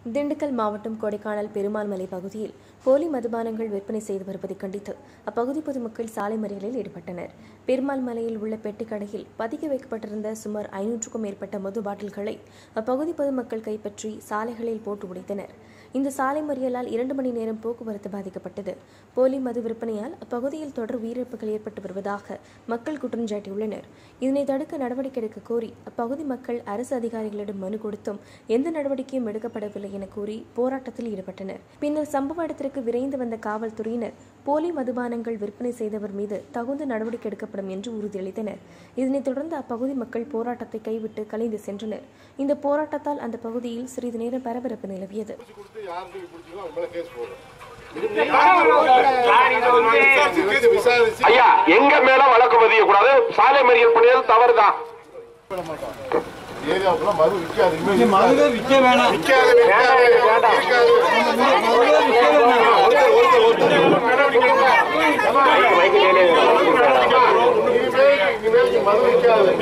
திண்டுக்கல் மாவட்டம் கொடைக்கானல் பெருமாள் மலை பகுதியில் போலி மதுபானங்கள் விற்பனை செய்து வருவதை கண்டித்து அப்பகுதி பொதுமக்கள் சாலை மறியலில் ஈடுபட்டனர் பெருமாள் மலையில் உள்ள பெட்டி கடையில் பதுக்கி வைக்கப்பட்டிருந்த சுமார் ஐநூற்றுக்கும் மேற்பட்ட மது பாட்டில்களை அப்பகுதி பொதுமக்கள் கைப்பற்றி சாலைகளில் போட்டு உடைத்தனர் இந்த சாலை மறியலால் இரண்டு மணி நேரம் போக்குவரத்து பாதிக்கப்பட்டது போலி மது விற்பனையால் அப்பகுதியில் தொடர் உயிரிழப்புகள் ஏற்பட்டு வருவதாக மக்கள் குற்றம் சாட்டியுள்ளனர் இதனை தடுக்க நடவடிக்கை எடுக்க கோரி அப்பகுதி மக்கள் அரசு அதிகாரிகளிடம் மனு கொடுத்தும் எந்த நடவடிக்கையும் எடுக்கப்படவில்லை என கூறி போராட்டத்தில் ஈடுபட்டனர் பின்னர் சம்பவ இடத்திற்கு விரைந்து வந்த காவல்துறையினர் போலி மதுபானங்கள் விற்பனை செய்தவர் மீது தகுந்த நடவடிக்கை எடுக்கப்படும் என்று உறுதியளித்தனர் இதனைத் தொடர்ந்து அப்பகுதி மக்கள் போராட்டத்தை கைவிட்டு கலைந்து சென்றனர் இந்த போராட்டத்தால் அந்த பகுதியில் சிறிது நேரம் பரபரப்பு நிலவியது கொடுத்து யாருக்கு பிடிச்சிக்கோ அவங்க மேல கேஸ் போடும் விசாரிச்சு ஐயா எங்க மேல வழக்கு பதிய கூடாது சாலை மறியல் பண்ணியது தவறுதான் ஏரியாவுக்குள்ள மது விற்காது இனிமே மதுவே விற்க வேணாம் விற்காது விற்காது விற்காது மதுவே விற்க வேணாம் ஒருத்தர் ஒருத்தர் ஒருத்தர் இனிமேல் இனிமேல் மது விற்காது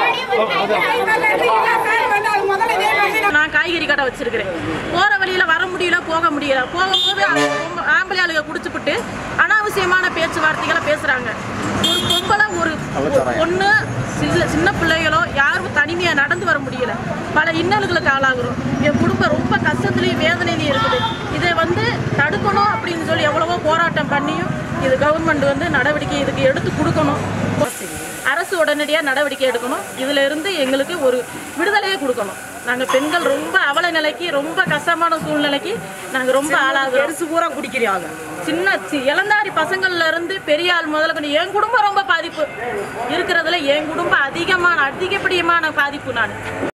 நான் காய்கறி கடை வச்சிருக்கிறேன் போற வழியில வர முடியல போக முடியல போகும்போது அது ரொம்ப- ஆம்பளை ஆளுங்க குடிச்சுப்புட்டு அனாவசியமான பேச்சுவார்த்தைகளை பேசுறாங்க ஒரு பொம்பளை ஒரு பொண்ணு சின்ன சின்ன பிள்ளைகளோ யாரும் தனிமையா நடந்து வர முடியல பல இன்னல்களுக்கு ஆளாகிறோம் என் குடும்பம் ரொம்ப கஷ்டத்துலயும் வேதனையிலையும் இருக்குது இதை வந்து தடுக்கணும் அப்படின்னு சொல்லி எவ்வளவோ போராட்டம் பண்ணியும் இது கவர்மெண்ட் வந்து நடவடிக்கை இதுக்கு எடுத்து கொடுக்கணும் அரசு உடனடியாக நடவடிக்கை எடுக்கணும் இதுல இருந்து எங்களுக்கு ஒரு விடுதலையை கொடுக்கணும் நாங்க பெண்கள் ரொம்ப அவல நிலைக்கு ரொம்ப கஷ்டமான சூழ்நிலைக்கு நாங்க ரொம்ப ஆளாகிறோம் பெருசு பூரா குடிக்கிறாங்க சின்ன சி- இளந்தாரி பசங்கள்ல இருந்து பெரிய ஆள் முதல்ல கொண்டு என் குடும்பம் ரொம்ப பாதிப்பு இருக்கிறதுல என் குடும்பம் அதிகமான அதிகப்படியமான பாதிப்பு நான்